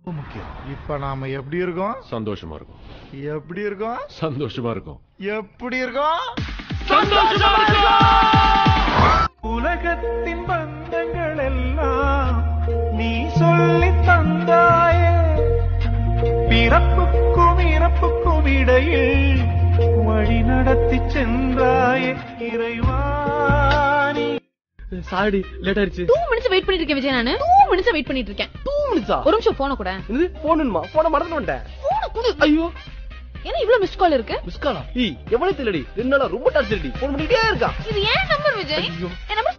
முக்கியம் இப்ப நாம எப்படி இருக்கோம் சந்தோஷமா இருக்கும் எப்படி இருக்கோம் சந்தோஷமா இருக்கும் எப்படி இருக்கோம் உலகத்தின் பந்தங்கள் எல்லாம் நீ சொல்லி தந்தாயே பிறப்புக்கும் இறப்புக்கும் இடையில் வழி நடத்தி சென்றாயே இறைவாணி சாரி லேட் ஆயிருச்சு டூ மினிட்ஸ் வெயிட் பண்ணிட்டு இருக்கேன் விஜய் நானு டூ மினிட்ஸ் வெயிட் பண்ணிட்டு இருக்கேன் டூ மினிட்ஸா ஒரு நிமிஷம் போன கூட இது போனுமா போன மறந்து வந்துட்டேன் போன கூட ஐயோ ஏன்னா இவ்வளவு மிஸ் கால் இருக்கு மிஸ் காலா ஈ எவ்வளவு தெரியலடி ரெண்டு நாளா ரொம்ப டார்ச்சர்டி போன் பண்ணிட்டே இருக்கா இது ஏன் நம்பர் விஜய் ஐயோ. என் நம்பர்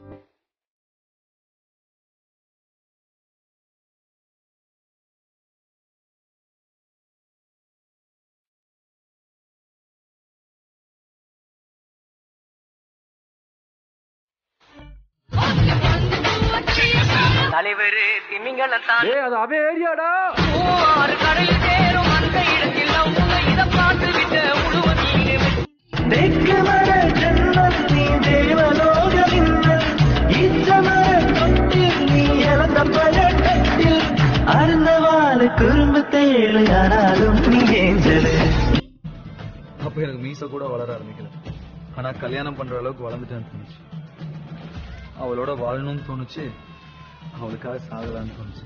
தலைவரு திமிங்கலத்தான் ஏய் அது அவ ஏரியாடா ஆறு கடல் சேரும் அந்த இடத்தில் அவங்க இதை பார்த்து விட்ட உழுவ நீங்க தெற்குமர ஜன்னல் நீ தேவலோக மின்னல் இச்சமர தொட்டில் நீ இழந்த பழக்கத்தில் அருந்தவால குறும்பு தேழு ஆனாலும் நீ ஏஞ்சலு அப்ப எனக்கு மீச கூட வளர ஆரம்பிக்கல ஆனா கல்யாணம் பண்ற அளவுக்கு வளர்ந்துட்டேன்னு தோணுச்சு அவளோட வாழணும்னு தோணுச்சு அவளுக்காக சாகலான்னு தோணுச்சு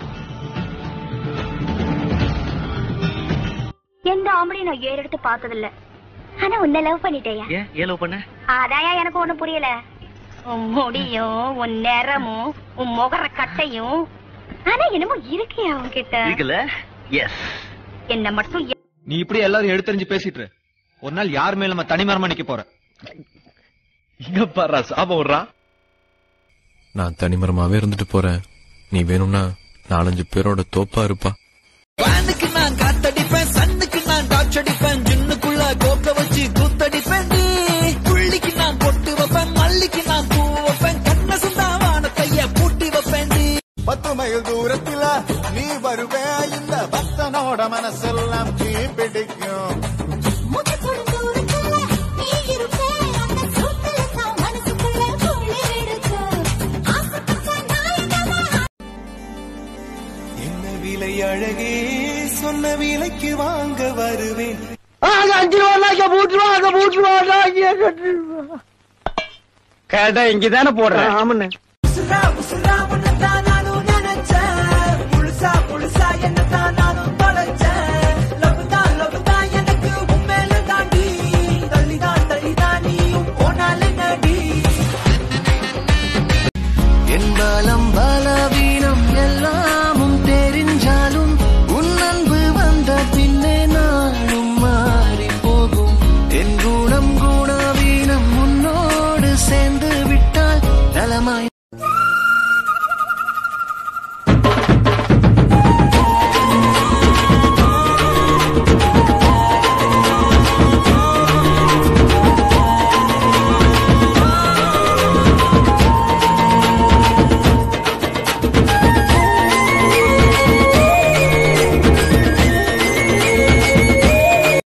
எந்த ஆம்பளையும் நான் ஏறு எடுத்து பார்த்ததில்ல ஆனா உன்னை லவ் பண்ணிட்டேயா ஏன் ஏன் லவ் பண்ண அதாயா எனக்கு ஒண்ணு புரியல உன் முடியும் உன் நிறமும் உன் முகர கட்டையும் ஆனா என்னமோ இருக்கியா உன்கிட்ட இருக்குல்ல எஸ் என்ன மட்டும் எ- நீ இப்படி எல்லாரும் எடுத்தறிஞ்சு பேசிட்டு இரு. ஒரு நாள் யார் மேல நம்ம தனிமரமா நிக்க போற இங்க பாரு சாபம் விடுறா நான் தனிமரமாவே இருந்துட்டு போறேன் நீ வேணும்னா நாலஞ்சு பேரோட தோப்பா இருப்பா வானுக்கு நான் காத்தடிப்பேன் சன்னுக்கு நான் டார்ச் அடிப்பேன் ஜின்னுக்குள்ள கோக்க வச்சு கூத்தடிப்பேன் நீ புள்ளிக்கு நான் பொட்டு வைப்பேன் மல்லிக்கு நான் பூ வைப்பேன் கண்ண சுந்தா வானத்தைய பூட்டி வைப்பேன் நீ பத்து மைல் தூரத்தில நீ வருவே இந்த பக்தனோட மனசெல்லாம் தீ பிடிக்கும் என்ன விலை அழகே சொன்ன விலைக்கு வாங்க வருவேன் அஞ்சு ரூபா மூன்று ரூபா மூன்று ரூபா கடை இங்கதானே போடுறேன் ஆமாண்ணே சுதா